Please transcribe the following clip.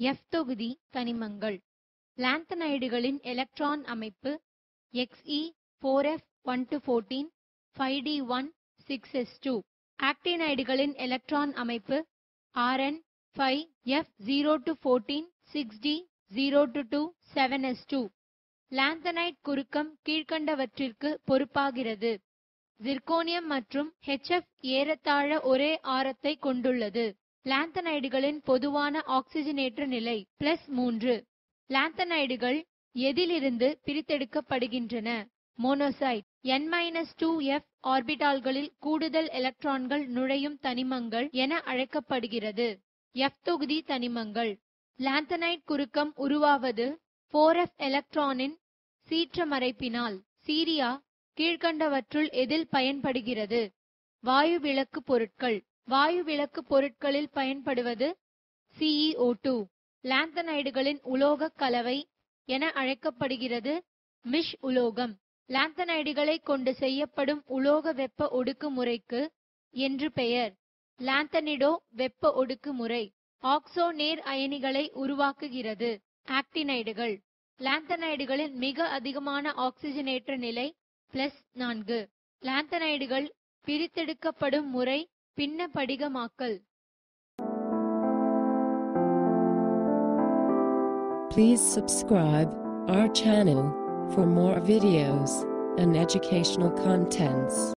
F தொகுதி தனிமங்கள் லாந்தனைடுகளின் எலக்ட்ரான் அமைப்பு Xe four f one to fourteen five d one six s two ஆக்டினைடுகளின் எலக்ட்ரான் அமைப்பு Rn five f zero to fourteen six d zero to two seven s two லாந்தனைட் குறுக்கம் கீழ்கண்டவற்றிற்கு பொறுப்பாகிறது zirconium மற்றும் HF ஏறத்தாழ ஒரே ஆரத்தை கொண்டுள்ளது லாந்தனைடுகளின் பொதுவான ஆக்சிஜனேற்ற நிலை பிளஸ் மூன்று லாந்தனைடுகள் எதிலிருந்து பிரித்தெடுக்கப்படுகின்றன மோனோசைட் n டூ எஃப் ஆர்பிட்டால்களில் கூடுதல் எலக்ட்ரான்கள் நுழையும் தனிமங்கள் என அழைக்கப்படுகிறது எஃப் தொகுதி தனிமங்கள் லாந்தனைட் குறுக்கம் உருவாவது 4f எலக்ட்ரானின் சீற்றமறைப்பினால் சீரியா கீழ்கண்டவற்றுள் எதில் பயன்படுகிறது வாயு விளக்கு பொருட்கள் வாயு விளக்கு பொருட்களில் பயன்படுவது CEO2 லாந்தனைடுகளின் உலோகக் கலவை என அழைக்கப்படுகிறது மிஷ் உலோகம் லாந்தனைடுகளை கொண்டு செய்யப்படும் உலோக வெப்ப ஒடுக்குமுறைக்கு என்று பெயர் லாந்தனிடோ வெப்ப ஒடுக்குமுறை ஆக்சோ நேர் அயனிகளை உருவாக்குகிறது ஆக்டினைடுகள் லாந்தனைடுகளின் மிக அதிகமான ஆக்சிஜனேற்ற நிலை பிளஸ் நான்கு லாந்தனைடுகள் பிரித்தெடுக்கப்படும் முறை பின்ன படிகமாக்கல் Please subscribe our channel for more videos and educational contents.